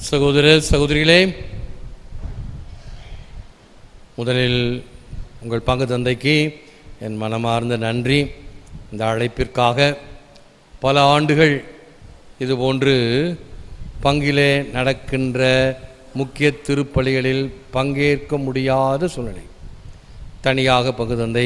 சகோதர சகோதரிகளே முதலில் உங்கள் பங்கு தந்தைக்கு என் மனமார்ந்த நன்றி இந்த அழைப்பிற்காக பல ஆண்டுகள் இதுபோன்று பங்கிலே நடக்கின்ற முக்கிய திருப்பலிகளில் பங்கேற்க முடியாத சூழ்நிலை தனியாக பங்கு தந்தை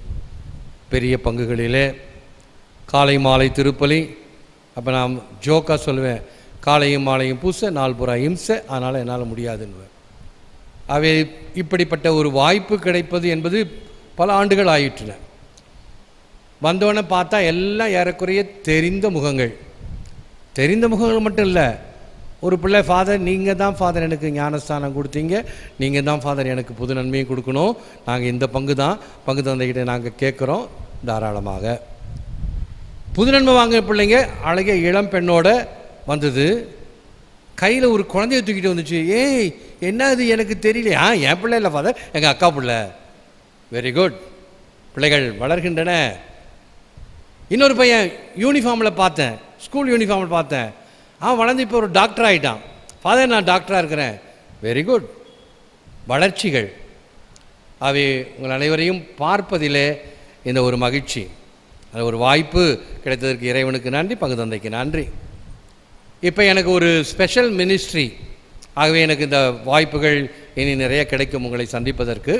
பெரிய பங்குகளிலே காலை மாலை திருப்பலி அப்போ நான் ஜோக்காக சொல்லுவேன் காலையும் மாலையும் பூச நாள் புறா இம்சை அதனால் என்னால் முடியாதுன்னுவேன் அவை இப்படிப்பட்ட ஒரு வாய்ப்பு கிடைப்பது என்பது பல ஆண்டுகள் ஆயிற்றன வந்தோடனே பார்த்தா எல்லாம் ஏறக்குறைய தெரிந்த முகங்கள் தெரிந்த முகங்கள் மட்டும் இல்லை ஒரு பிள்ளை ஃபாதர் நீங்கள் தான் ஃபாதர் எனக்கு ஞானஸ்தானம் கொடுத்தீங்க நீங்கள் தான் ஃபாதர் எனக்கு புது நன்மையும் கொடுக்கணும் நாங்கள் இந்த பங்கு தான் பங்கு தந்தைகிட்ட நாங்கள் கேட்குறோம் தாராளமாக புது நன்மை வாங்கின பிள்ளைங்க அழகிய இளம் பெண்ணோட வந்தது கையில் ஒரு குழந்தைய தூக்கிட்டு வந்துச்சு ஏய் என்ன இது எனக்கு தெரியலையா என் பிள்ளை இல்லை ஃபாதர் எங்கள் அக்கா பிள்ளை வெரி குட் பிள்ளைகள் வளர்கின்றன இன்னொரு பையன் யூனிஃபார்மில் பார்த்தேன் ஸ்கூல் யூனிஃபார்மில் பார்த்தேன் அவன் வளர்ந்து இப்போ ஒரு டாக்டர் ஆகிட்டான் ஃபாதர் நான் டாக்டராக இருக்கிறேன் வெரி குட் வளர்ச்சிகள் அவை உங்கள் அனைவரையும் பார்ப்பதிலே இந்த ஒரு மகிழ்ச்சி அது ஒரு வாய்ப்பு கிடைத்ததற்கு இறைவனுக்கு நன்றி பங்கு தந்தைக்கு நன்றி இப்போ எனக்கு ஒரு ஸ்பெஷல் மினிஸ்ட்ரி ஆகவே எனக்கு இந்த வாய்ப்புகள் இனி நிறைய கிடைக்கும் உங்களை சந்திப்பதற்கு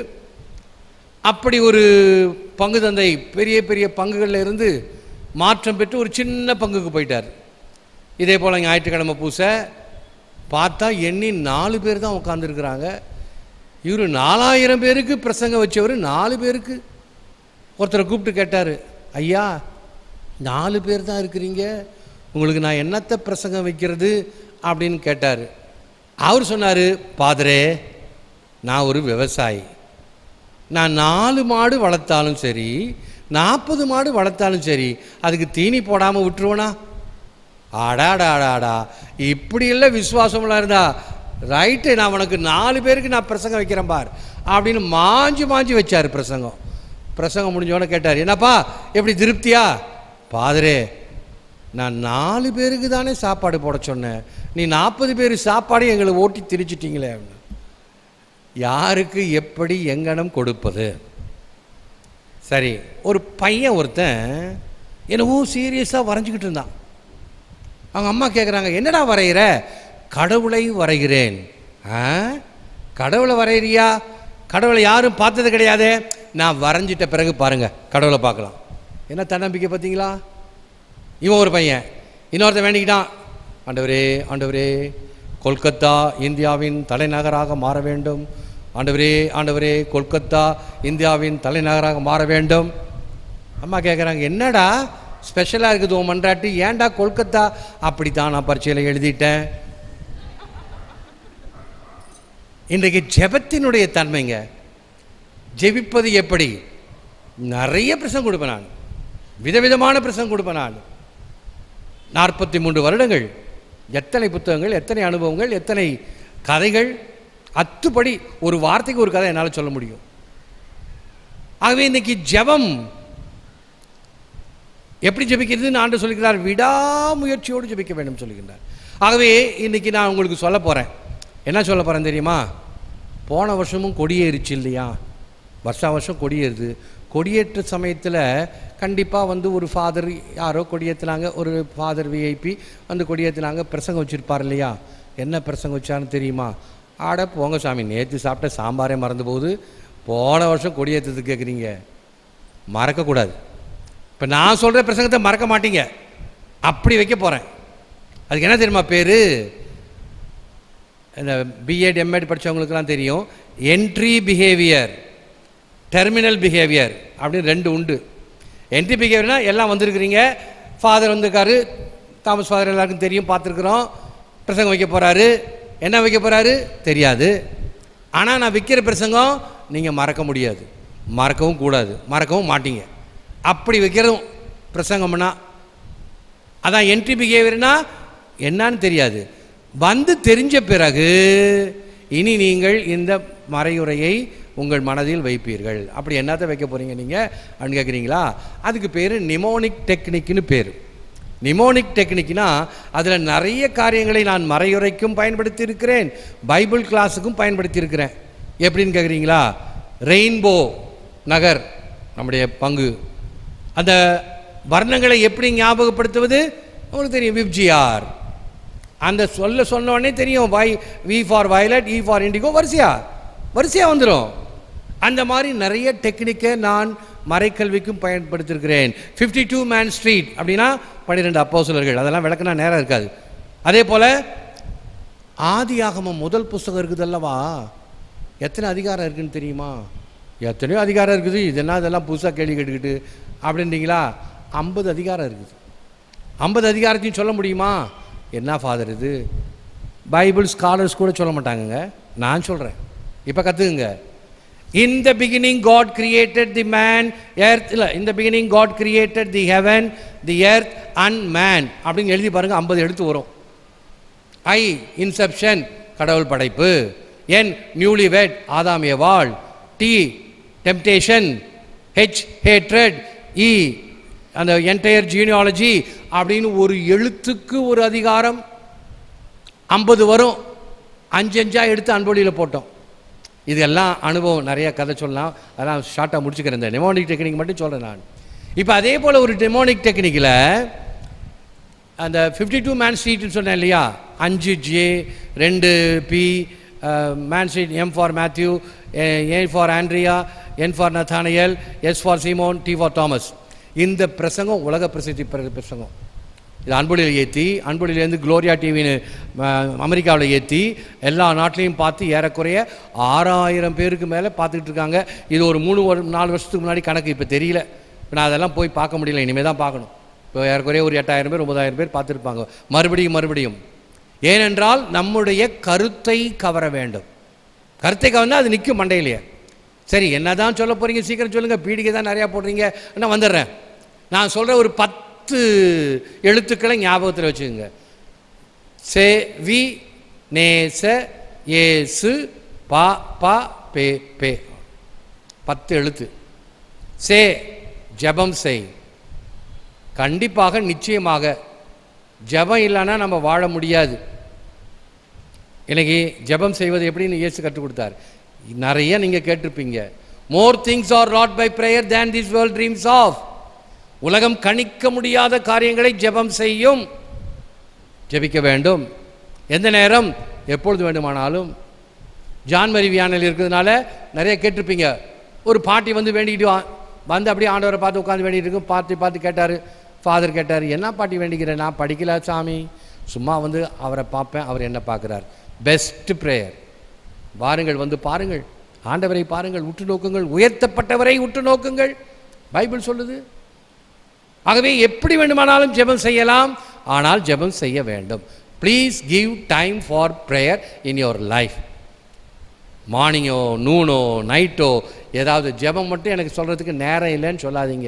அப்படி ஒரு பங்கு தந்தை பெரிய பெரிய பங்குகளில் இருந்து மாற்றம் பெற்று ஒரு சின்ன பங்குக்கு போயிட்டார் இதே போல் ஞாயிற்றுக்கிழமை பூசை பார்த்தா எண்ணி நாலு பேர் தான் உட்காந்துருக்குறாங்க இவர் நாலாயிரம் பேருக்கு பிரசங்கம் வச்சவர் நாலு பேருக்கு ஒருத்தரை கூப்பிட்டு கேட்டார் ஐயா நாலு பேர் தான் இருக்கிறீங்க உங்களுக்கு நான் என்னத்தை பிரசங்கம் வைக்கிறது அப்படின்னு கேட்டார் அவர் சொன்னார் பாதரே நான் ஒரு விவசாயி நான் நாலு மாடு வளர்த்தாலும் சரி நாற்பது மாடு வளர்த்தாலும் சரி அதுக்கு தீனி போடாமல் விட்டுருவனா ஆடாடாடாடா இப்படி எல்லாம் விசுவாசமெல்லாம் இருந்தா ரைட்டு நான் உனக்கு நாலு பேருக்கு நான் பிரசங்கம் வைக்கிறேன் பார் அப்படின்னு மாஞ்சி மாஞ்சி வச்சார் பிரசங்கம் பிரசங்கம் முடிஞ்சோடனே கேட்டார் என்னப்பா எப்படி திருப்தியா பாதரே நான் நாலு பேருக்கு தானே சாப்பாடு போட சொன்னேன் நீ நாற்பது பேர் சாப்பாடு எங்களை ஓட்டி திரிச்சிட்டிங்களே அப்படின்னு யாருக்கு எப்படி எங்கனம் கொடுப்பது சரி ஒரு பையன் ஒருத்தன் என்னவோ சீரியஸாக வரைஞ்சிக்கிட்டு இருந்தான் அவங்க அம்மா கேட்குறாங்க என்னடா வரைகிற கடவுளை வரைகிறேன் ஆ கடவுளை வரைகிறியா கடவுளை யாரும் பார்த்தது கிடையாதே நான் வரைஞ்சிட்ட பிறகு பாருங்கள் கடவுளை பார்க்கலாம் என்ன தன்னம்பிக்கை பார்த்தீங்களா இவன் ஒரு பையன் இன்னொருத்தன் வேண்டிக்கிட்டான் ஆண்டவரே ஆண்டவரே கொல்கத்தா இந்தியாவின் தலைநகராக மாற வேண்டும் ஆண்டவரே ஆண்டவரே கொல்கத்தா இந்தியாவின் தலைநகராக மாற வேண்டும் அம்மா கேட்குறாங்க என்னடா ஸ்பெஷலாக இருக்குது உன் மன்றாட்டி ஏன்டா கொல்கத்தா அப்படி தான் நான் பரீட்சையில் எழுதிட்டேன் இன்றைக்கு ஜெபத்தினுடைய தன்மைங்க ஜெபிப்பது எப்படி நிறைய பிரசங்கம் கொடுப்பேன் நான் விதவிதமான பிரசங்கம் கொடுப்பேன் நான் நாற்பத்தி மூன்று வருடங்கள் எத்தனை புத்தகங்கள் எத்தனை அனுபவங்கள் எத்தனை கதைகள் அத்துப்படி ஒரு வார்த்தைக்கு ஒரு கதை என்னால் சொல்ல முடியும் ஆகவே இன்னைக்கு ஜெபம் எப்படி ஜெபிக்கிறதுன்னு ஆண்டு சொல்லுகிறார் விடாமுயற்சியோடு ஜெபிக்க வேண்டும் சொல்லுகின்றார் ஆகவே இன்னைக்கு நான் உங்களுக்கு சொல்ல போகிறேன் என்ன சொல்ல போகிறேன் தெரியுமா போன வருஷமும் கொடியேறிச்சு இல்லையா வருஷா வருஷம் கொடியேறுது கொடியேற்ற சமயத்தில் கண்டிப்பாக வந்து ஒரு ஃபாதர் யாரோ கொடியேற்றினாங்க ஒரு ஃபாதர் விஐபி வந்து கொடியேற்றினாங்க பிரசங்கம் வச்சுருப்பார் இல்லையா என்ன பிரசங்கம் வச்சான்னு தெரியுமா ஆட போங்க சாமி நேற்று சாப்பிட்ட சாம்பாரே மறந்து போகுது போன வருஷம் கொடியேற்றத்துக்கு கேட்குறீங்க மறக்கக்கூடாது இப்போ நான் சொல்கிற பிரசங்கத்தை மறக்க மாட்டீங்க அப்படி வைக்க போகிறேன் அதுக்கு என்ன தெரியுமா பேர் இந்த பிஎட் எம்எட் படித்தவங்களுக்குலாம் தெரியும் என்ட்ரி பிஹேவியர் டெர்மினல் பிஹேவியர் அப்படின்னு ரெண்டு உண்டு என்ட்ரி பிஹேவியர்னா எல்லாம் வந்திருக்கிறீங்க ஃபாதர் வந்திருக்காரு தாமஸ் ஃபாதர் எல்லாருக்கும் தெரியும் பார்த்துருக்குறோம் பிரசங்கம் வைக்க போகிறாரு என்ன வைக்க போகிறாரு தெரியாது ஆனால் நான் விற்கிற பிரசங்கம் நீங்கள் மறக்க முடியாது மறக்கவும் கூடாது மறக்கவும் மாட்டீங்க அப்படி வைக்கிறதும் பிரசங்கம்னா அதான் என்ட்ரி பிஹேவியர்னா என்னன்னு தெரியாது வந்து தெரிஞ்ச பிறகு இனி நீங்கள் இந்த மறையுறையை உங்கள் மனதில் வைப்பீர்கள் அப்படி என்னத்தை வைக்க போகிறீங்க நீங்கள் அப்படின்னு கேட்குறீங்களா அதுக்கு பேர் நிமோனிக் டெக்னிக்னு பேர் நிமோனிக் டெக்னிக்னா அதில் நிறைய காரியங்களை நான் மறையுறைக்கும் பயன்படுத்தி இருக்கிறேன் பைபிள் கிளாஸுக்கும் பயன்படுத்தி இருக்கிறேன் எப்படின்னு கேட்குறீங்களா ரெயின்போ நகர் நம்முடைய பங்கு அந்த வர்ணங்களை எப்படி ஞாபகப்படுத்துவது உங்களுக்கு தெரியும் விப்ஜிஆர் அந்த சொல்ல சொன்ன உடனே தெரியும் வை V for violet I for indigo வரிசையா வரிசையா வந்துடும் அந்த மாதிரி நிறைய டெக்னிக்கை நான் மறைக்கல்விக்கும் பயன்படுத்தியிருக்கிறேன் ஃபிஃப்டி டூ மேன் ஸ்ட்ரீட் அப்படின்னா பன்னிரெண்டு அப்போஸ்தலர்கள் அதெல்லாம் விளக்குனா நேரம் இருக்காது அதே போல் ஆதியாகமம் முதல் புஸ்தகம் இருக்குது அல்லவா எத்தனை அதிகாரம் இருக்குன்னு தெரியுமா எத்தனையோ அதிகாரம் இருக்குது இது என்ன இதெல்லாம் புதுசாக கேள்வி கேட்டுக்கிட்டு அப்படின்றீங்களா ஐம்பது அதிகாரம் இருக்குது ஐம்பது அதிகாரத்தையும் சொல்ல முடியுமா என்ன ஃபாதர் இது பைபிள் ஸ்காலர்ஸ் கூட சொல்ல மாட்டாங்கங்க நான் சொல்கிறேன் இப்போ கற்றுக்குங்க in the beginning God created the man earth இல்லை இந்த beginning God created the heaven the earth and man அப்படின்னு எழுதி பாருங்கள் ஐம்பது எழுத்து வரும் ஐ இன்செப்ஷன் கடவுள் படைப்பு என் நியூலி வெட் ஆதாமிய வாழ் T temptation H hatred E அந்த என்டையர் ஜீனியாலஜி அப்படின்னு ஒரு எழுத்துக்கு ஒரு அதிகாரம் ஐம்பது வரும் அஞ்சு அஞ்சா எடுத்து அன்பொழியில் போட்டோம் இதெல்லாம் அனுபவம் நிறைய கதை சொல்லலாம் அதெல்லாம் ஷார்ட்டாக முடிச்சுக்கிறேன் இந்த டெமோனிக் டெக்னிக் மட்டும் சொல்கிறேன் நான் இப்போ அதே போல் ஒரு டெமோனிக் டெக்னிக்கில் அந்த ஃபிஃப்டி டூ மேன் ஸ்ட்ரீட்னு சொன்னேன் இல்லையா அஞ்சு ஜே ரெண்டு B man street M for Matthew A for Andrea N for Nathaniel S for Simon T for Thomas இந்த பிரசங்கம் உலக பிரசித்தி பெற்ற பிரசங்கம் இது அன்பொழியில் ஏற்றி அன்பொழியிலேருந்து குளோரியா டிவின்னு அமெரிக்காவில் ஏற்றி எல்லா நாட்டிலையும் பார்த்து ஏறக்குறைய ஆறாயிரம் பேருக்கு மேலே பார்த்துக்கிட்டு இருக்காங்க இது ஒரு மூணு ஒரு நாலு வருஷத்துக்கு முன்னாடி கணக்கு இப்போ தெரியல இப்போ நான் அதெல்லாம் போய் பார்க்க முடியல இனிமேல் தான் பார்க்கணும் இப்போ ஏறக்குறைய ஒரு எட்டாயிரம் பேர் ஒன்பதாயிரம் பேர் பார்த்துருப்பாங்க மறுபடியும் மறுபடியும் ஏனென்றால் நம்முடைய கருத்தை கவர வேண்டும் கருத்தை கவர்ந்தால் அது நிற்கும் மண்டையிலேயே சரி என்ன தான் சொல்ல போகிறீங்க சீக்கிரம் சொல்லுங்கள் பீடிகை தான் நிறையா போடுறீங்க நான் வந்துடுறேன் நான் சொல்கிற ஒரு பத்து எழுத்துக்களை ஞாபகத்தில் வச்சுக்கோங்க சே வி நேச ஏசு பா பா பே பே பத்து எழுத்து சே ஜெபம் செய் கண்டிப்பாக நிச்சயமாக ஜெபம் இல்லைன்னா நம்ம வாழ முடியாது இன்னைக்கு ஜெபம் செய்வது எப்படின்னு இயேசு கற்றுக் கொடுத்தார் நிறைய நீங்கள் கேட்டிருப்பீங்க more things are not by prayer than this world dreams of உலகம் கணிக்க முடியாத காரியங்களை ஜெபம் செய்யும் ஜெபிக்க வேண்டும் எந்த நேரம் எப்பொழுது வேண்டுமானாலும் ஜான் மரி வியானில் இருக்கிறதுனால நிறைய கேட்டிருப்பீங்க ஒரு பாட்டி வந்து வேண்டிக்கிட்டு வா- வந்து அப்படியே ஆண்டவரை பார்த்து உட்காந்து வேண்டிட்டு இருக்கும் பார்த்து பார்த்து கேட்டார் ஃபாதர் கேட்டார் என்ன பாட்டி வேண்டிக்கிறேன் நான் படிக்கல சாமி சும்மா வந்து அவரை பார்ப்பேன் அவர் என்ன பார்க்குறார் பெஸ்ட் ப்ரேயர் வாருங்கள் வந்து பாருங்கள் ஆண்டவரை பாருங்கள் உற்று நோக்குங்கள் உயர்த்தப்பட்டவரை உற்று நோக்குங்கள் பைபிள் சொல்லுது ஆகவே எப்படி வேண்டுமானாலும் ஜெபம் செய்யலாம் ஆனால் ஜெபம் செய்ய வேண்டும் please give time for prayer in your life மார்னிங்கோ நூனோ நைட்டோ ஏதாவது ஜெபம் மட்டும் எனக்கு சொல்கிறதுக்கு நேரம் இல்லைன்னு சொல்லாதீங்க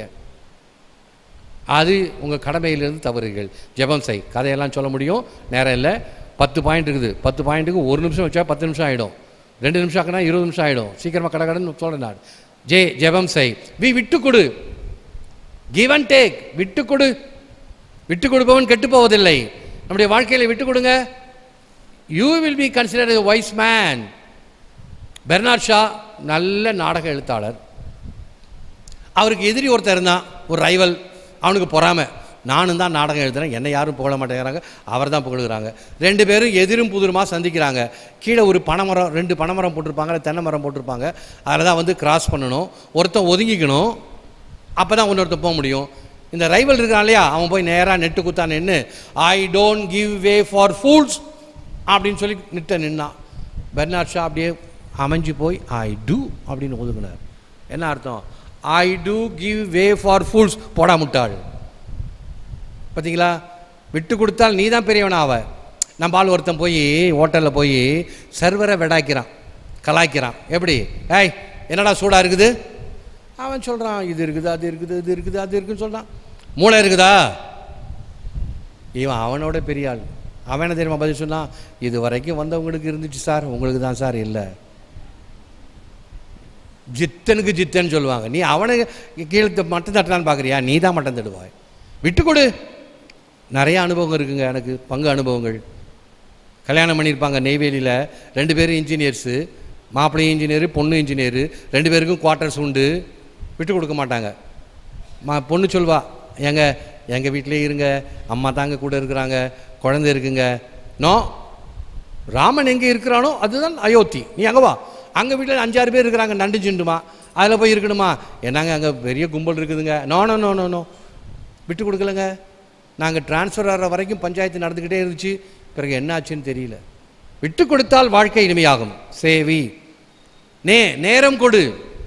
அது உங்கள் கடமையிலிருந்து தவறுகள் ஜெபம் செய் கதையெல்லாம் சொல்ல முடியும் நேரம் இல்லை பத்து பாயிண்ட் இருக்குது பத்து பாயிண்ட்டுக்கு ஒரு நிமிஷம் வச்சா பத்து நிமிஷம் ஆகிடும் ரெண்டு நிமிஷம் ஆக்கினா இருபது நிமிஷம் ஆகிடும் சீக்கிரமாக கடை கடன் சொல்கிறேன் நான் ஜே ஜெபம் செய் வி விட்டு கொடு கிவ் அண்ட் டேக் விட்டு கொடு விட்டு கொடுப்பவன் கெட்டு போவதில்லை நம்முடைய வாழ்க்கையில் விட்டு கொடுங்க you will be consider a wise man Bernard Shaw நல்ல நாடக எழுத்தாளர் அவருக்கு எதிரி ஒருத்தர் இருந்தான் ஒரு ரைவல் அவனுக்கு பொறாமை நானும் தான் நாடகம் எழுதுறேன் என்னை யாரும் புகழ மாட்டேங்கிறாங்க அவர் தான் புகழுகிறாங்க ரெண்டு பேரும் எதிரும் புதிருமா சந்திக்கிறாங்க கீழே ஒரு பனைமரம் ரெண்டு பனைமரம் போட்டிருப்பாங்க இல்லை தென்னை மரம் போட்டிருப்பாங்க அதில் தான் வந்து கிராஸ் பண்ணணும் ஒருத்தன் ஒதுங்கிக்கணும் அப்போ தான் இன்னொருத்தன் போக முடியும் இந்த ரைவல் இருக்கான் இல்லையா அவன் போய் நேராக நெட்டு குத்தா நின்று I don't give way for fools அப்படின்னு சொல்லி நிட்ட நின்னான் பெர்னாட் ஷா அப்படியே அமைஞ்சு போய் ஐ டூ அப்படின்னு ஒதுங்கினார் என்ன அர்த்தம் I do give way for fools போடா முட்டாள் பார்த்தீங்களா விட்டு கொடுத்தால் நீ தான் பெரியவனா ஆவ நம்ம ஆள் ஒருத்தன் போய் ஹோட்டலில் போய் சர்வரை விடாக்கிறான் கலாய்க்கிறான் எப்படி ஏய் என்னடா சூடாக இருக்குது அவன் சொல்கிறான் இது இருக்குது அது இருக்குது இது இருக்குது அது இருக்குன்னு சொல்கிறான் மூளை இருக்குதா இவன் அவனோட பெரிய ஆள் அவன் என்ன தெரியுமா பதில் சொன்னான் இது வரைக்கும் வந்தவங்களுக்கு இருந்துச்சு சார் உங்களுக்கு தான் சார் இல்லை ஜித்தனுக்கு ஜித்தன் சொல்லுவாங்க நீ அவனுக்கு கீழே மட்டம் தட்டலான்னு பார்க்குறியா நீ தான் மட்டம் தடுவாய் விட்டு கொடு நிறைய அனுபவம் இருக்குங்க எனக்கு பங்கு அனுபவங்கள் கல்யாணம் பண்ணியிருப்பாங்க நெய்வேலியில் ரெண்டு பேரும் இன்ஜினியர்ஸு மாப்பிள்ளையும் இன்ஜினியரு பொண்ணு இன்ஜினியரு ரெண்டு பேருக்கும் குவார்ட்டர்ஸ் உண்டு விட்டு கொடுக்க மாட்டாங்க மா பொண்ணு சொல்வா எங்க எங்கள் வீட்டிலே இருங்க அம்மா தாங்க கூட இருக்கிறாங்க குழந்தை இருக்குங்க நோ ராமன் எங்கே இருக்கிறானோ அதுதான் அயோத்தி நீ அங்கே வா அங்கே வீட்டில் அஞ்சாறு பேர் இருக்கிறாங்க நண்டு சிண்டுமா அதில் போய் இருக்கணுமா என்னங்க அங்கே பெரிய கும்பல் இருக்குதுங்க no no no no no விட்டு கொடுக்கலங்க நாங்கள் டிரான்ஸ்ஃபர் ஆகிற வரைக்கும் பஞ்சாயத்து நடந்துக்கிட்டே இருந்துச்சு பிறகு என்ன ஆச்சுன்னு தெரியல விட்டு கொடுத்தால் வாழ்க்கை இனிமையாகும் சேவி நே நேரம் கொடு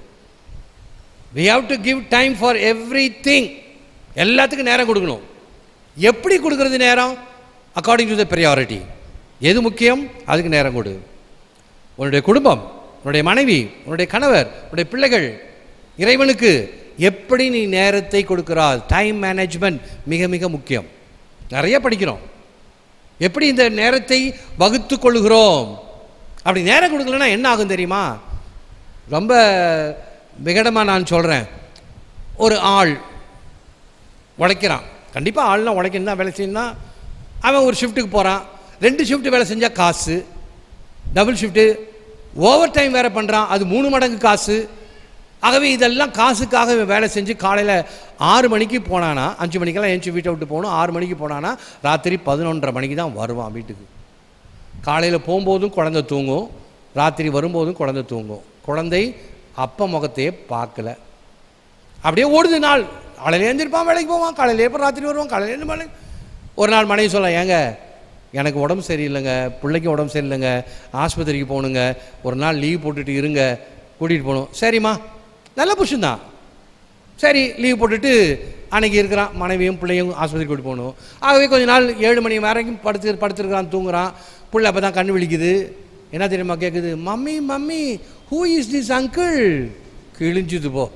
we have to give time for everything எல்லாத்துக்கும் நேரம் கொடுக்கணும் எப்படி கொடுக்கறது நேரம் அக்கார்டிங் டு த ப்ரையாரிட்டி எது முக்கியம் அதுக்கு நேரம் கொடு உன்னுடைய குடும்பம் உன்னுடைய மனைவி உன்னுடைய கணவர் உன்னுடைய பிள்ளைகள் இறைவனுக்கு எப்படி நீ நேரத்தை கொடுக்கிறாய் டைம் மேனேஜ்மெண்ட் மிக மிக முக்கியம் நிறைய படிக்கிறோம் எப்படி இந்த நேரத்தை வகுத்து கொள்கிறோம் அப்படி நேரம் கொடுக்கலன்னா என்ன ஆகும் தெரியுமா ரொம்ப விகடமாக நான் சொல்கிறேன் ஒரு ஆள் உழைக்கிறான் கண்டிப்பாக ஆள்லாம் உழைக்கணும் தான் வேலை செய்யணும்னா அவன் ஒரு ஷிஃப்ட்டுக்கு போகிறான் ரெண்டு ஷிஃப்ட் வேலை செஞ்சால் காசு டபுள் ஷிஃப்ட்டு ஓவர் டைம் வேறு பண்ணுறான் அது மூணு மடங்கு காசு ஆகவே இதெல்லாம் காசுக்காக இவன் வேலை செஞ்சு காலையில் ஆறு மணிக்கு போனானா அஞ்சு மணிக்கெல்லாம் எழுந்துச்சி வீட்டை விட்டு போகணும் ஆறு மணிக்கு போனானா ராத்திரி பதினொன்றரை மணிக்கு தான் வருவான் வீட்டுக்கு காலையில் போகும்போதும் குழந்தை தூங்கும் ராத்திரி வரும்போதும் குழந்தை தூங்கும் குழந்தை அப்பா முகத்தையே பார்க்கல அப்படியே ஓடுது நாள் காலையில் எழுந்திருப்பான் வேலைக்கு போவான் காலையில் எப்போ ராத்திரி வருவான் காலையில் எழுந்து மலை ஒரு நாள் மனைவி சொல்ல ஏங்க எனக்கு உடம்பு சரியில்லைங்க பிள்ளைக்கு உடம்பு சரியில்லைங்க ஆஸ்பத்திரிக்கு போகணுங்க ஒரு நாள் லீவ் போட்டுட்டு இருங்க கூட்டிகிட்டு போகணும் சரிம்மா நல்ல புருஷன்தான் சரி லீவ் போட்டுட்டு அன்னைக்கு இருக்கிறான் மனைவியும் பிள்ளையும் ஆஸ்பத்திரிக்கு கூட்டி போகணும் ஆகவே கொஞ்ச நாள் ஏழு மணி வரைக்கும் படுத்து படுத்துருக்கிறான் தூங்குறான் பிள்ளை அப்போ தான் கண்ணு விழிக்குது என்ன தெரியுமா கேட்குது mummy mummy who is this uncle கிழிஞ்சுது போ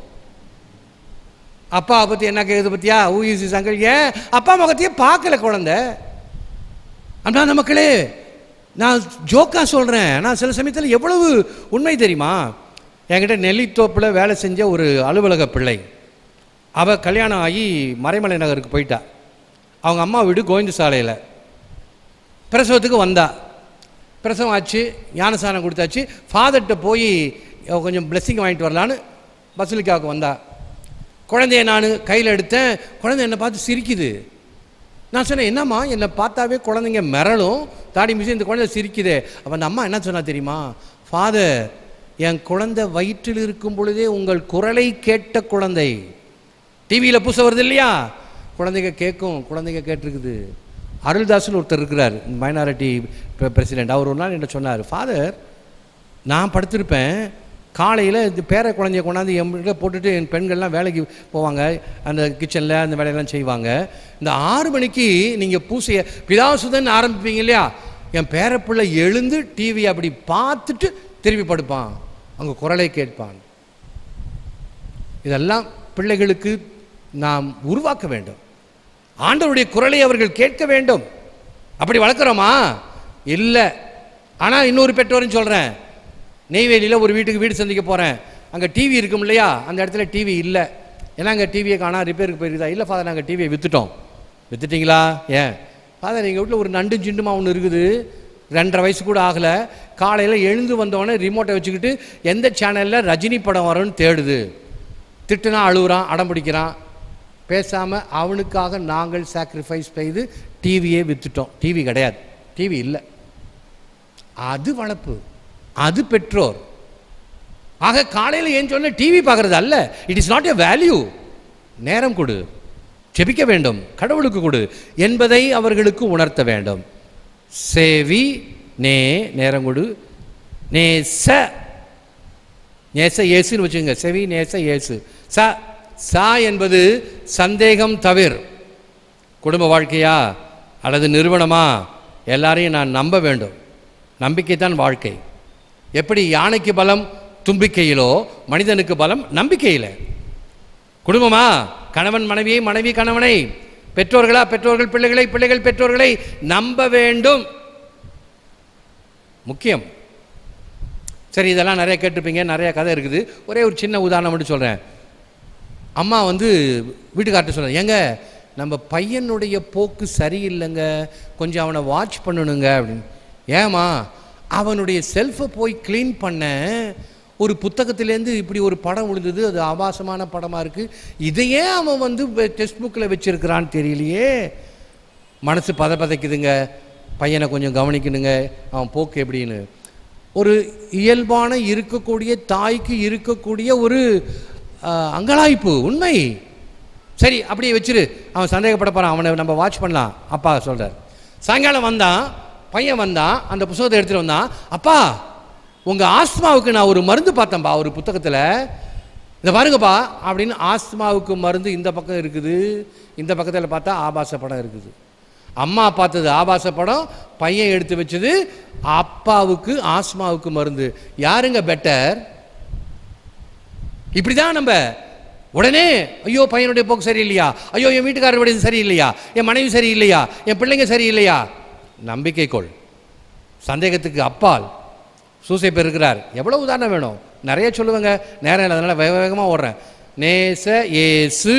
அப்பா பற்றி என்ன கேட்குது பத்தியா ஹூ இஸ் திஸ் அங்கிள் ஏன் அப்பா முகத்தையே பார்க்கல குழந்தை அன்பான மக்களே நான் ஜோக்கா சொல்கிறேன் நான் சில சமயத்தில் எவ்வளவு உண்மை தெரியுமா என்கிட்ட நெல்லித்தோப்பில் வேலை செஞ்ச ஒரு அலுவலக பிள்ளை அவள் கல்யாணம் ஆகி மறைமலை நகருக்கு போயிட்டா அவங்க அம்மா வீடு கோவிந்த சாலையில் பிரசவத்துக்கு வந்தா பிரசவம் ஆச்சு ஞானசானம் கொடுத்தாச்சு ஃபாதர்கிட்ட போய் அவ கொஞ்சம் blessing வாங்கிட்டு வரலான்னு பசுலிக்காவுக்கு வந்தா குழந்தைய நான் கையில் எடுத்தேன் குழந்தை என்னை பார்த்து சிரிக்குது நான் சொன்னேன் என்னம்மா என்னை பார்த்தாவே குழந்தைங்க மிரளும் தாடி மிஷி இந்த குழந்தை சிரிக்குதே அப்போ அந்த அம்மா என்ன சொன்னா தெரியுமா ஃபாதர் என் குழந்தை வயிற்றில் இருக்கும் பொழுதே உங்கள் குரலை கேட்ட குழந்தை டிவியில் பூச வருது இல்லையா குழந்தைங்க கேட்கும் குழந்தைங்க கேட்டிருக்குது அருள்தாஸ்னு ஒருத்தர் இருக்கிறார் மைனாரிட்டி பிரசிடென்ட் அவர் ஒரு நாள் என்ன சொன்னார் ஃபாதர் நான் படுத்திருப்பேன் காலையில் இந்த பேர குழந்தைய கொண்டாந்து என் வீட்டில் போட்டுட்டு என் பெண்கள்லாம் வேலைக்கு போவாங்க அந்த கிச்சனில் அந்த வேலையெல்லாம் செய்வாங்க இந்த ஆறு மணிக்கு நீங்கள் பூசைய பிதாசுதன் ஆரம்பிப்பீங்க இல்லையா என் பேரப்பிள்ளை எழுந்து டிவி அப்படி பார்த்துட்டு திரும்பி படுப்பான் அங்கே குரலை கேட்பான் இதெல்லாம் பிள்ளைகளுக்கு நாம் உருவாக்க வேண்டும் ஆண்டவருடைய குரலை அவர்கள் கேட்க வேண்டும் அப்படி வளர்க்குறோமா இல்லை ஆனால் இன்னொரு பெற்றோரும் சொல்கிறேன் நெய்வேலியில் ஒரு வீட்டுக்கு வீடு சந்திக்க போகிறேன் அங்கே டிவி இருக்கும் இல்லையா அந்த இடத்துல டிவி இல்லை ஏன்னா அங்கே டிவியை காணா ரிப்பேருக்கு போயிருக்குதா இல்லை ஃபாதர் நாங்கள் டிவியை விற்றுட்டோம் விற்றுட்டீங்களா ஏன் ஃபாதர் எங்கள் வீட்டில் ஒரு நண்டு சிண்டுமா ஒன்று இருக்குது ரெண்டரை வயசு கூட ஆகலை காலையில் எழுந்து வந்தவொடனே ரிமோட்டை வச்சுக்கிட்டு எந்த சேனலில் ரஜினி படம் வரும்னு தேடுது திட்டுனா அழுகுறான் அடம் பிடிக்கிறான் பேசாமல் அவனுக்காக நாங்கள் சாக்ரிஃபைஸ் செய்து டிவியே விற்றுட்டோம் டிவி கிடையாது டிவி இல்லை அது வளர்ப்பு அது பெற்றோர் ஆக காலையில் ஏன் சொன்ன டிவி பார்க்கறது அல்ல it is not a value நேரம் கொடு ஜெபிக்க வேண்டும் கடவுளுக்கு கொடு என்பதை அவர்களுக்கு உணர்த்த வேண்டும் சேவி நே நேரம் கொடு நேச நேச இயேசுன்னு வச்சுங்க செவி நேச இயேசு ச சா என்பது சந்தேகம் தவிர் குடும்ப வாழ்க்கையா அல்லது நிறுவனமா எல்லாரையும் நான் நம்ப வேண்டும் நம்பிக்கை தான் வாழ்க்கை எப்படி யானைக்கு பலம் தும்பிக்கையிலோ மனிதனுக்கு பலம் நம்பிக்கையில் குடும்பமா கணவன் மனைவியை மனைவி கணவனை பெற்றோர்களா பெற்றோர்கள் பிள்ளைகளை பிள்ளைகள் பெற்றோர்களை நம்ப வேண்டும் முக்கியம் சரி இதெல்லாம் நிறைய கேட்டிருப்பீங்க நிறைய கதை இருக்குது ஒரே ஒரு சின்ன உதாரணம் மட்டும் சொல்கிறேன் அம்மா வந்து வீட்டுக்கார்ட்ட சொல்கிறேன் ஏங்க நம்ம பையனுடைய போக்கு சரியில்லைங்க கொஞ்சம் அவனை வாட்ச் பண்ணணுங்க அப்படின்னு ஏமா அவனுடைய செல்ஃபை போய் க்ளீன் பண்ண ஒரு புத்தகத்திலேருந்து இப்படி ஒரு படம் விழுந்தது அது ஆபாசமான படமாக இருக்குது இதையே அவன் வந்து டெக்ஸ்ட் புக்கில் வச்சிருக்கிறான்னு தெரியலையே மனசு பத பதைக்குதுங்க பையனை கொஞ்சம் கவனிக்கணுங்க அவன் போக்கு எப்படின்னு ஒரு இயல்பான இருக்கக்கூடிய தாய்க்கு இருக்கக்கூடிய ஒரு ஆஹ், அங்கலாய்ப்பு உண்மை சரி அப்படியே வச்சிரு அவன் சந்தேகப்பட போகிறான் அவனை நம்ம வாட்ச் பண்ணலாம் அப்பா சொல்கிறார் சாயங்காலம் வந்தான் பையன் வந்தான் அந்த புத்தகத்தை எடுத்துகிட்டு வந்தான் அப்பா உங்கள் ஆஸ்மாவுக்கு நான் ஒரு மருந்து பார்த்தேன்ப்பா ஒரு புத்தகத்தில் இதை பாருங்கப்பா அப்படின்னு ஆஸ்மாவுக்கு மருந்து இந்த பக்கம் இருக்குது இந்த பக்கத்தில் பார்த்தா ஆபாச படம் இருக்குது அம்மா பார்த்தது ஆபாச படம் பையன் எடுத்து வச்சது அப்பாவுக்கு ஆஸ்மாவுக்கு மருந்து யாருங்க பெட்டர் இப்படி தான் நம்ம உடனே ஐயோ பையனுடைய போக்கு சரியில்லையா ஐயோ என் வீட்டுக்காரருடைய சரியில்லையா என் மனைவி சரியில்லையா என் பிள்ளைங்க சரியில்லையா நம்பிக்கை கொள் சந்தேகத்துக்கு அப்பால் சூசைப்பர் இருக்கிறார் எவ்வளோ உதாரணம் வேணும் நிறைய சொல்லுவேங்க நேரம் இல்லை அதனால் வேக வேகமாக ஓடுறேன் நேச ஏசு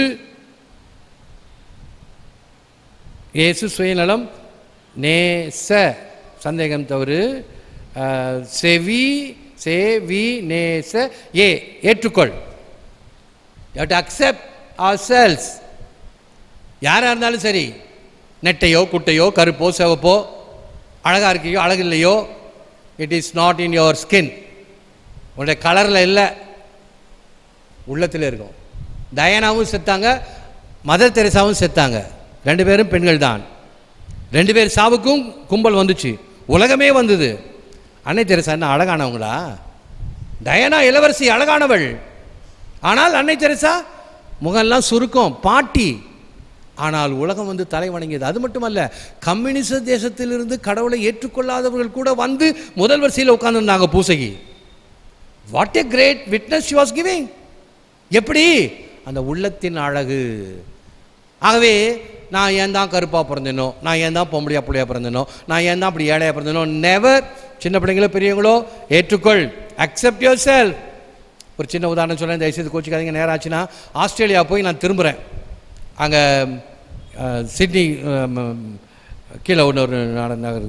ஏசு சுயநலம் நேச சந்தேகம் தவறு அஹ், செவி சேவி நேச ஏ ஏற்றுக்கொள் you to accept ourselves யாராக இருந்தாலும் சரி நெட்டையோ குட்டையோ கருப்போ சிவப்போ அழகாக இருக்கியோ அழகு இல்லையோ it is not in your skin உன்னுடைய கலரில் இல்லை உள்ளத்தில் இருக்கும் டயானாவும் செத்தாங்க மதர் தெரசாவும் செத்தாங்க ரெண்டு பேரும் பெண்கள் தான் ரெண்டு பேர் சாவுக்கும் கும்பல் வந்துச்சு உலகமே வந்தது அன்னை தெரசா என்ன அழகானவங்களா டயனா இளவரசி அழகானவள் ஆனால் அன்னை தெரசா முகம்லாம் சுருக்கம் பாட்டி ஆனால் உலகம் வந்து தலை வணங்கியது அது மட்டுமல்ல கம்யூனிச தேசத்திலிருந்து கடவுளை ஏற்றுக்கொள்ளாதவர்கள் கூட வந்து முதல் வரிசையில் உட்கார்ந்துருந்தாங்க பூசகி what a great witness she was giving எப்படி அந்த உள்ளத்தின் அழகு ஆகவே நான் ஏன் தான் கருப்பாக பிறந்தேனோ நான் ஏன் தான் பொம்பளையா புள்ளையா பிறந்தேனோ நான் ஏன் தான் அப்படி ஏழையாக பிறந்தேனோ நெவர் சின்ன பிள்ளைங்களோ பெரியவங்களோ ஏற்றுக்கொள் அக்செப்ட் யுவர் செல்ஃப் ஒரு சின்ன உதாரணம் சொல்கிறேன் தயவுசெய்து கோச்சிக்காதீங்க நேரம் ஆச்சுன்னா ஆஸ்திரேலியா போய் நான் திரும்புகிறேன் அங்கே சிட்னி அஹ், ம், கீழே ஒன்று ஒரு நட- நகர்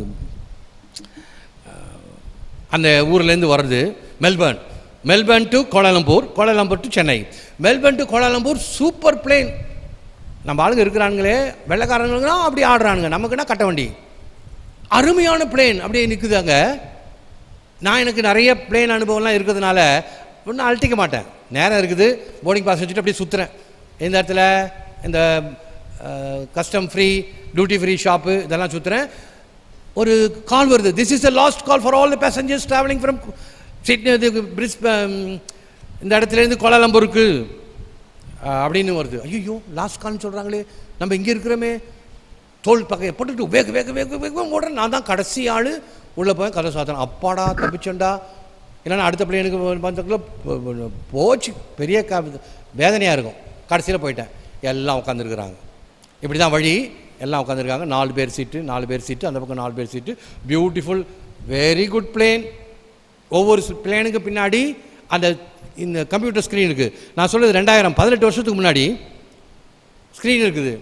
அந்த ஊர்லேருந்து வர்றது Melbourne Melbourne to Kuala Lumpur Kuala Lumpur to Chennai Melbourne to Kuala Lumpur super plane நம்ம ஆளுங்க இருக்கிறானுங்களே வெள்ளைக்காரங்களும் அப்படி ஆடுறானுங்க நமக்குன்னா கட்ட வண்டி அருமையான பிளேன் அப்படியே நிற்குது அங்கே நான் எனக்கு நிறைய பிளேன் அனுபவம்லாம் இருக்கிறதுனால ஒன்றும் அழட்டிக்க மாட்டேன் நேரம் இருக்குது போர்டிங் பாஸ் வச்சுட்டு அப்படியே சுற்றுறேன் இந்த இடத்துல இந்த custom free duty free shop இதெல்லாம் சுற்றுறேன் ஒரு கால் வருது this is the last call for all the passengers travelling from Sydney இது பிரிஸ் இந்த இடத்துலேருந்து கோலாலம்பூருக்கு அஹ், அப்படின்னு வருது ஐயோ லாஸ்ட் கால்னு சொல்கிறாங்களே நம்ம இங்கே இருக்கிறோமே தோல் பக்கையை போட்டுட்டு வேக வேக வேக வேக ஓடுறேன் நான் தான் கடைசி ஆள் உள்ளே போய் கதை சாத்தினேன் அப்பாடா தப்பிச்சேன்டா இல்லைன்னா அடுத்த பிள்ளைனுக்கு பந்தக்குள்ள போச்சு பெரிய க வேதனையாக இருக்கும் கடைசியில் போயிட்டேன் எல்லாம் உட்காந்துருக்குறாங்க இப்படி தான் வழி எல்லாம் உட்காந்துருக்காங்க நாலு பேர் சீட்டு நாலு பேர் சீட்டு அந்த பக்கம் நாலு பேர் seat beautiful very good plane ஒவ்வொரு பிளேனுக்கு பின்னாடி அந்த இந்த கம்ப்யூட்டர் ஸ்க்ரீன் இருக்குது நான் சொல்றது ரெண்டாயிரம் பதினெட்டு வருஷத்துக்கு முன்னாடி ஸ்க்ரீன் இருக்குது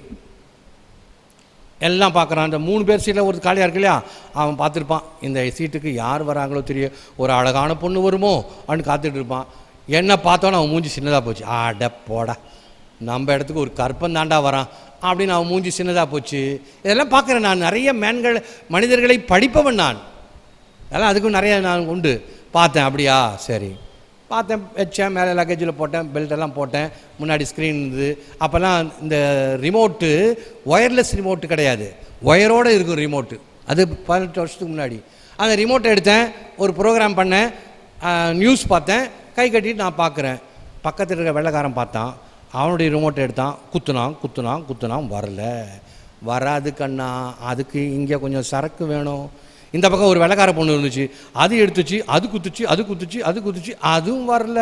எல்லாம் பார்க்குறான் அந்த மூணு பேர் சீட்டில் ஒரு காலியாக இருக்கு இல்லையா அவன் பார்த்துருப்பான் இந்த சீட்டுக்கு யார் வராங்களோ தெரியும் ஒரு அழகான பொண்ணு வருமோ அப்படின்னு காத்துட்டு இருப்பான் என்ன பார்த்தோன்னே அவன் மூஞ்சி சின்னதாக போச்சு ஆட போடா நம்ம இடத்துக்கு ஒரு கற்பன் தாண்டா வரான் அப்படின்னு அவன் மூஞ்சி சின்னதாக போச்சு இதெல்லாம் பார்க்குறேன் நான் நிறைய மேன்கள் மனிதர்களை படிப்பவன் நான் அதெல்லாம் அதுக்கும் நிறைய நான் உண்டு பார்த்தேன் அப்படியா சரி பார்த்தேன் வச்சேன் மேலே லக்கேஜில் போட்டேன் பெல்ட் எல்லாம் போட்டேன் முன்னாடி ஸ்க்ரீன் இருந்தது அப்போல்லாம் இந்த ரிமோட்டு ஒயர்லெஸ் ரிமோட்டு கிடையாது ஒயரோடு இருக்கும் ரிமோட்டு அது பதினெட்டு வருஷத்துக்கு முன்னாடி அந்த ரிமோட்டை எடுத்தேன் ஒரு ப்ரோக்ராம் பண்ணேன் நியூஸ் பார்த்தேன் கை கட்டிட்டு நான் பார்க்குறேன் பக்கத்தில் இருக்க வெள்ளைக்காரன் பார்த்தான் அவனுடைய ரிமோட்டை எடுத்தான் குத்துனான் குத்துனான் குத்துனான் வரல வராது கண்ணா அதுக்கு இங்கே கொஞ்சம் சரக்கு வேணும் இந்த பக்கம் ஒரு வெள்ளைக்கார பொண்ணு இருந்துச்சு அது எடுத்துச்சு அது குத்துச்சு அது குத்துச்சு அது குத்துச்சு அதுவும் வரல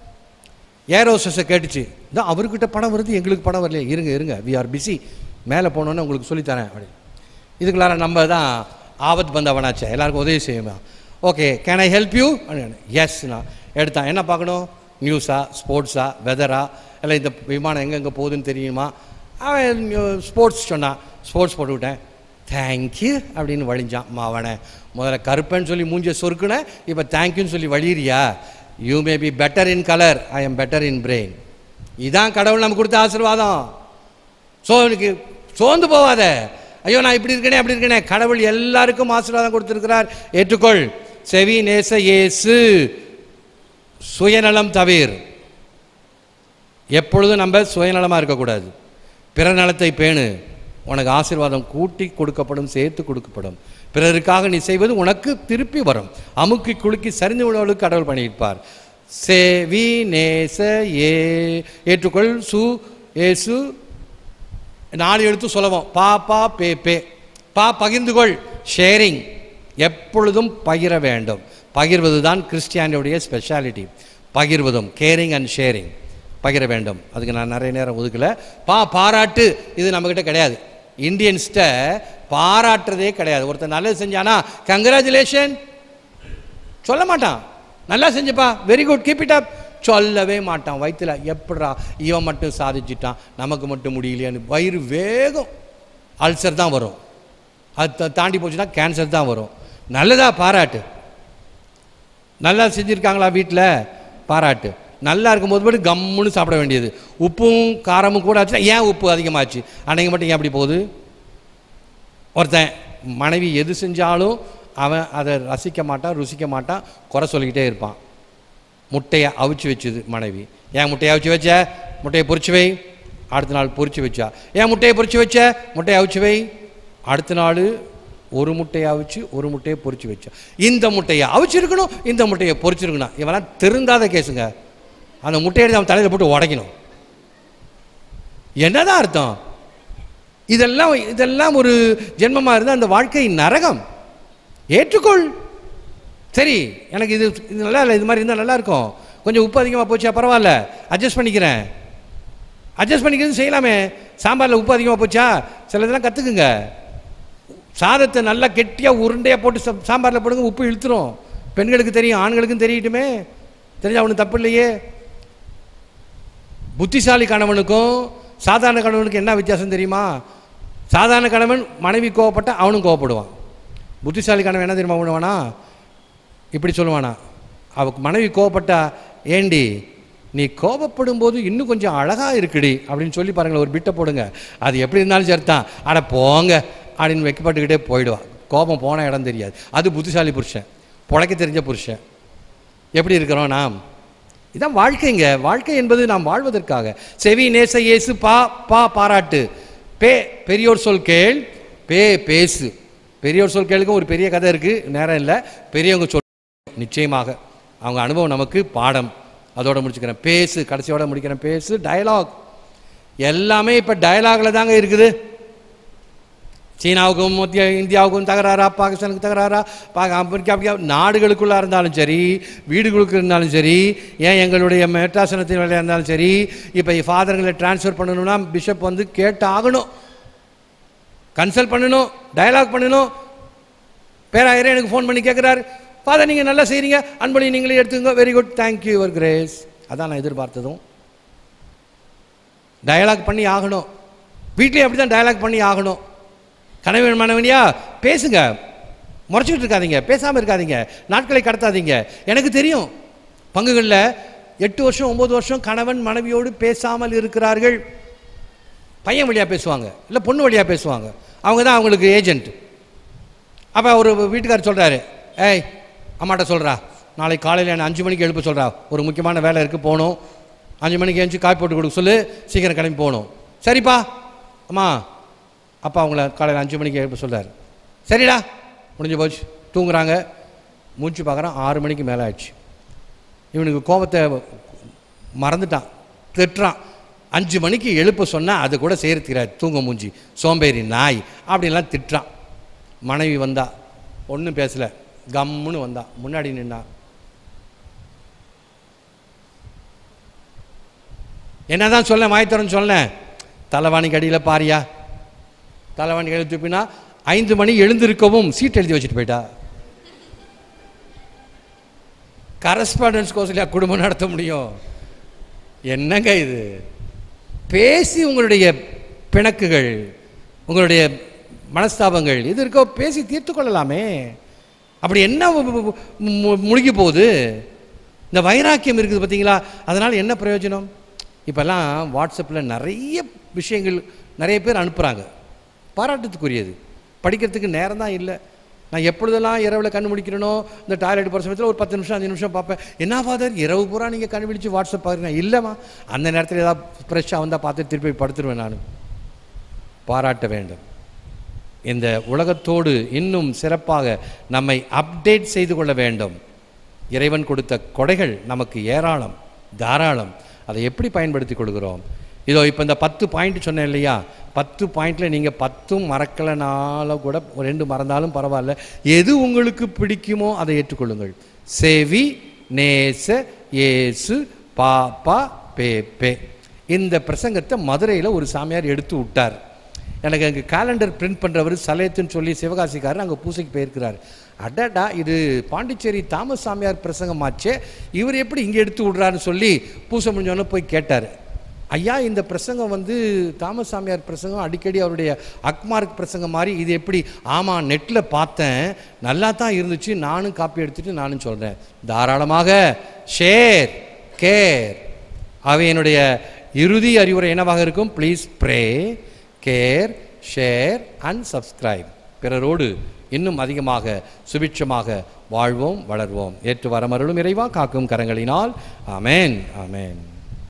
ஏரோசஸை கேட்டுச்சு இதான் அவர்கிட்ட படம் வருது எங்களுக்கு படம் வரலையே இருங்க இருங்க வி ஆர் பிஸி மேலே போனோன்னே உங்களுக்கு சொல்லித்தரேன் அப்படி இதுக்குள்ளார நம்ம தான் ஆபத் பந்தவனாச்சே எல்லாருக்கும் உதவி செய்யுமா okay can I help you yes நான் எடுத்தான் என்ன பார்க்கணும் நியூஸா ஸ்போர்ட்ஸா வெதரா இல்லை இந்த விமானம் எங்கெங்கே போகுதுன்னு தெரியுமா அவன் ஸ்போர்ட்ஸ் சொன்னான் ஸ்போர்ட்ஸ் போட்டு விட்டேன் தேங்க்யூ அப்படின்னு வழிஞ்சான் மாவனை முதல்ல கருப்பேன்னு சொல்லி மூஞ்ச சொருக்குனேன் இப்போ தேங்க்யூன்னு சொல்லி வழியிறியா you may be better in colour I am better in brain இதான் கடவுள் நமக்கு கொடுத்த ஆசீர்வாதம் ஸோ எனக்கு சோர்ந்து போவாத ஐயோ நான் இப்படி இருக்கனே அப்படி இருக்கனே கடவுள் எல்லாருக்கும் ஆசீர்வாதம் கொடுத்திருக்கிறார் ஏற்றுக்கொள் செவி நேச இயேசு சுயநலம் தவிர் எப்பொழுதும் நம்ம சுயநலமாக இருக்கக்கூடாது பிற நலத்தை பேணு உனக்கு ஆசீர்வாதம் கூட்டி கொடுக்கப்படும் சேர்த்து கொடுக்கப்படும் பிறருக்காக நீ செய்வது உனக்கு திருப்பி வரும் அமுக்கி குலுக்கி சரிந்து விடுவதற்கு கடவுள் பண்ணியிருப்பார் சேவி நேச ஏ ஏற்றுக்கொள் சு ஏசு நாலு எழுத்து சொல்லவும் பா பா பே பே பா பகிர்ந்து கொள் ஷேரிங் எப்பொழுதும் பகிர வேண்டும் பகிர்வது தான் கிறிஸ்டியானியுடைய ஸ்பெஷாலிட்டி பகிர்வதும் கேரிங் அண்ட் ஷேரிங் பகிர வேண்டும் அதுக்கு நான் நிறைய நேரம் ஒதுக்கல பா பாராட்டு இது நம்மக்கிட்ட கிடையாது இந்தியன்ஸ்கிட்ட பாராட்டுறதே கிடையாது ஒருத்தர் நல்லது செஞ்சானா கங்க்ராச்சுலேஷன் சொல்ல மாட்டான் நல்லா செஞ்சப்பா very good keep it up சொல்லவே மாட்டான் வயிற்றுல எப்படிடா இவன் மட்டும் சாதிச்சிட்டான் நமக்கு மட்டும் முடியலையான்னு வயிறு வேகம் அல்சர் தான் வரும் அது தா- தாண்டி போச்சுன்னா கேன்சர் தான் வரும் நல்லதா பாராட்டு நல்லா செஞ்சுருக்காங்களா வீட்டில் பாராட்டு நல்லா இருக்கும்போது மட்டும் கம்முன்னு சாப்பிட வேண்டியது உப்பும் காரமும் கூட ஆச்சுன்னா ஏன் உப்பு அதிகமாச்சு அன்னைக்கு மட்டும் ஏன் அப்படி போகுது ஒருத்தன் மனைவி எது செஞ்சாலும் அவன் அதை ரசிக்க மாட்டான் ருசிக்க மாட்டான் குறை சொல்லிக்கிட்டே இருப்பான் முட்டையை அவிச்சு வச்சுது மனைவி ஏன் முட்டையை அவிச்சு வச்ச முட்டையை பொரிச்சு வை அடுத்த நாள் பொரிச்சு வச்சா ஏன் முட்டையை பொரிச்சு வச்ச முட்டையை அவிச்சு வை அடுத்த நாள் ஒரு முட்டையை அவிச்சு ஒரு முட்டையை பொரிச்சு வச்சா இந்த முட்டையை அவிச்சிருக்கணும் இந்த முட்டையை பொரிச்சிருக்கணும் இவெல்லாம் திருந்தாத கேஸுங்க அந்த முட்டையை எடுத்து அவன் தலையில் போட்டு உடைக்கணும் என்னதான் அர்த்தம் இதெல்லாம் இதெல்லாம் ஒரு ஜென்மமாக இருந்தால் அந்த வாழ்க்கை நரகம் ஏற்றுக்கொள் சரி எனக்கு இது இது நல்லா இல்லை இது மாதிரி இருந்தால் நல்லா இருக்கும் கொஞ்சம் உப்பு அதிகமாக போச்சா பரவாயில்ல அட்ஜஸ்ட் பண்ணிக்கிறேன் அட்ஜஸ்ட் பண்ணிக்கிறது செய்யலாமே சாம்பாரில் உப்பு அதிகமாக போச்சா சில இதெல்லாம் கற்றுக்குங்க சாதத்தை நல்லா கெட்டியாக உருண்டையாக போட்டு சா- சாம்பாரில் போடுங்க உப்பு இழுத்துரும் பெண்களுக்கு தெரியும் ஆண்களுக்கும் தெரியட்டுமே தெரிஞ்சா அவனுக்கு தப்பு இல்லையே புத்திசாலி கணவனுக்கும் சாதாரண கணவனுக்கு என்ன வித்தியாசம் தெரியுமா சாதாரண கணவன் மனைவி கோவப்பட்டா அவனும் கோவப்படுவான் புத்திசாலி கணவன் என்ன தெரியுமா பண்ணுவானா இப்படி சொல்லுவானா அவ மனைவி கோவப்பட்டா ஏண்டி நீ கோபப்படும் போது இன்னும் கொஞ்சம் அழகாக இருக்குடி அப்படின்னு சொல்லி பாருங்களேன் ஒரு பிட்டை போடுங்க அது எப்படி இருந்தாலும் சரிதான் அட போங்க அப்படின்னு வைக்கப்பட்டுக்கிட்டே போயிடுவான் கோபம் போன இடம் தெரியாது அது புத்திசாலி புருஷன் பொழைக்க தெரிஞ்ச புருஷன் எப்படி இருக்கிறோம் நாம் இதான் வாழ்க்கைங்க வாழ்க்கை என்பது நாம் வாழ்வதற்காக செவி நேச இயேசு பா பா பாராட்டு பே பெரியோர் சொல் கேள் பே பேசு பெரியோர் சொல் கேளுக்கும் ஒரு பெரிய கதை இருக்குது நேரம் இல்லை பெரியவங்க சொல் நிச்சயமாக அவங்க அனுபவம் நமக்கு பாடம் அதோட முடிச்சுக்கிறேன் பேசு கடைசியோட முடிக்கிறேன் பேசு டயலாக் எல்லாமே இப்போ டயலாகில் தாங்க இருக்குது சீனாவுக்கும் மத்திய இந்தியாவுக்கும் தகராறா பாகிஸ்தானுக்கு தகராறா பா அமெரிக்கா அப்படியா நாடுகளுக்குள்ளே இருந்தாலும் சரி வீடுகளுக்கு இருந்தாலும் சரி ஏன் எங்களுடைய மெட்ராசனத்தின் வேலையாக இருந்தாலும் சரி இப்போ ஃபாதர்களை ட்ரான்ஸ்ஃபர் பண்ணணும்னா பிஷப் வந்து கேட்டு ஆகணும் கன்சல்ட் பண்ணணும் டயலாக் பண்ணணும் பேராயிரம் எனக்கு ஃபோன் பண்ணி கேட்குறாரு ஃபாதர் நீங்கள் நல்லா செய்கிறீங்க அன்பளி நீங்களே எடுத்துங்க very good thank you your grace அதான் நான் எதிர்பார்த்ததும் டயலாக் பண்ணி ஆகணும் வீட்லேயும் அப்படி தான் டயலாக் பண்ணி ஆகணும் கணவன் மனைவனியா பேசுங்க முறைச்சிக்கிட்டு இருக்காதீங்க பேசாமல் இருக்காதீங்க நாட்களை கடத்தாதீங்க எனக்கு தெரியும் பங்குகளில் எட்டு வருஷம் ஒம்பது வருஷம் கணவன் மனைவியோடு பேசாமல் இருக்கிறார்கள் பையன் வழியாக பேசுவாங்க இல்லை பொண்ணு வழியாக பேசுவாங்க அவங்க தான் அவங்களுக்கு ஏஜென்ட் அப்போ ஒரு வீட்டுக்காரர் சொல்கிறாரு ஏய் அம்மாட்ட சொல்கிறா நாளைக்கு காலையில் என்ன அஞ்சு மணிக்கு எழுப்ப சொல்கிறா ஒரு முக்கியமான வேலை இருக்குது போகணும் அஞ்சு மணிக்கு எழுந்துச்சு காப்பி போட்டு கொடுக்க சொல்லு சீக்கிரம் கிளம்பி போகணும் சரிப்பா அம்மா அப்பா அவங்கள காலையில் அஞ்சு மணிக்கு எழுப்ப சொல்றாரு சரிடா முடிஞ்சு போச்சு தூங்குறாங்க மூச்சு பார்க்குறான் ஆறு மணிக்கு மேலே ஆயிடுச்சு இவனுக்கு கோபத்தை மறந்துட்டான் திட்டுறான் அஞ்சு மணிக்கு எழுப்ப சொன்னால் அது கூட செய்கிறதுக்கிறார் தூங்க மூஞ்சி சோம்பேறி நாய் அப்படின்லாம் திட்டுறான் மனைவி வந்தா ஒன்றும் பேசலை கம்முன்னு வந்தா முன்னாடி நின்னா என்னதான் சொல்ல மாயத்தரன் சொன்னேன் தலைவாணிக்கு அடியில் பாரியா தலைவாணி எழுதி துப்பினா ஐந்து மணி எழுந்திருக்கவும் சீட் எழுதி வச்சுட்டு போயிட்டா கரஸ்பாண்டன்ஸ் கோர்ஸ்லையா குடும்பம் நடத்த முடியும் என்னங்க இது பேசி உங்களுடைய பிணக்குகள் உங்களுடைய மனஸ்தாபங்கள் இது இருக்கோ பேசி தீர்த்து கொள்ளலாமே அப்படி என்ன மு- மு- மு- முழுகி போகுது இந்த வைராக்கியம் இருக்குது பார்த்தீங்களா அதனால் என்ன பிரயோஜனம் இப்போல்லாம் வாட்ஸ்அப்பில் நிறைய விஷயங்கள் நிறைய பேர் அனுப்புகிறாங்க பாராட்டத்துக்குரியது படிக்கிறதுக்கு நேரம் தான் இல்லை நான் எப்பொழுதெல்லாம் இரவில் கண்ணு முடிக்கிறனோ இந்த டாய்லெட் போகிற சமயத்தில் ஒரு பத்து நிமிஷம் அஞ்சு நிமிஷம் பார்ப்பேன் என்ன ஃபாதர் இரவு பூரா நீங்கள் கண்ணு பிடிச்சி வாட்ஸ்அப் பார்க்குறீங்க இல்லைம்மா அந்த நேரத்தில் ஏதாவது ஃப்ரெஷ்ஷாக வந்தால் பார்த்து திருப்பி படுத்துருவேன் நான் பாராட்ட வேண்டும் இந்த உலகத்தோடு இன்னும் சிறப்பாக நம்மை அப்டேட் செய்து கொள்ள வேண்டும் இறைவன் கொடுத்த கொடைகள் நமக்கு ஏராளம் தாராளம் அதை எப்படி பயன்படுத்தி கொள்கிறோம் இதோ இப்போ இந்த பத்து பாயிண்ட் சொன்னேன் இல்லையா பத்து பாயிண்டில் நீங்கள் பத்தும் மறக்கலைனால கூட ஒரு ரெண்டு மறந்தாலும் பரவாயில்ல எது உங்களுக்கு பிடிக்குமோ அதை ஏற்றுக்கொள்ளுங்கள் சேவி நேச ஏசு பாப்பா பேப்பே இந்த பிரசங்கத்தை மதுரையில் ஒரு சாமியார் எடுத்து விட்டார் எனக்கு அங்கே காலண்டர் பிரிண்ட் பண்ணுறவர் சலயத்துன்னு சொல்லி சிவகாசிக்காரர் அங்கே பூசைக்கு போயிருக்கிறார் அடடா இது பாண்டிச்சேரி தாமஸ் சாமியார் பிரசங்கமாச்சே இவர் எப்படி இங்கே எடுத்து விடுறாருன்னு சொல்லி பூசை முடிஞ்சோன்னே போய் கேட்டார் ஐயா இந்த பிரசங்கம் வந்து தாமஸ் சாமியார் பிரசங்கம் அடிக்கடி அவருடைய அக்மார்க் பிரசங்கம் மாதிரி இது எப்படி ஆமாம் நெட்டில் பார்த்தேன் நல்லா தான் இருந்துச்சு நானும் காப்பி எடுத்துட்டு நானும் சொல்கிறேன் தாராளமாக ஷேர் கேர் அவை என்னுடைய இறுதி அறிவுரை என்னவாக இருக்கும் please pray care share and subscribe பிறரோடு இன்னும் அதிகமாக சுபிட்சமாக வாழ்வோம் வளர்வோம் ஏற்று வரமருளும் இறைவா காக்கும் கரங்களினால் ஆமென் ஆமென்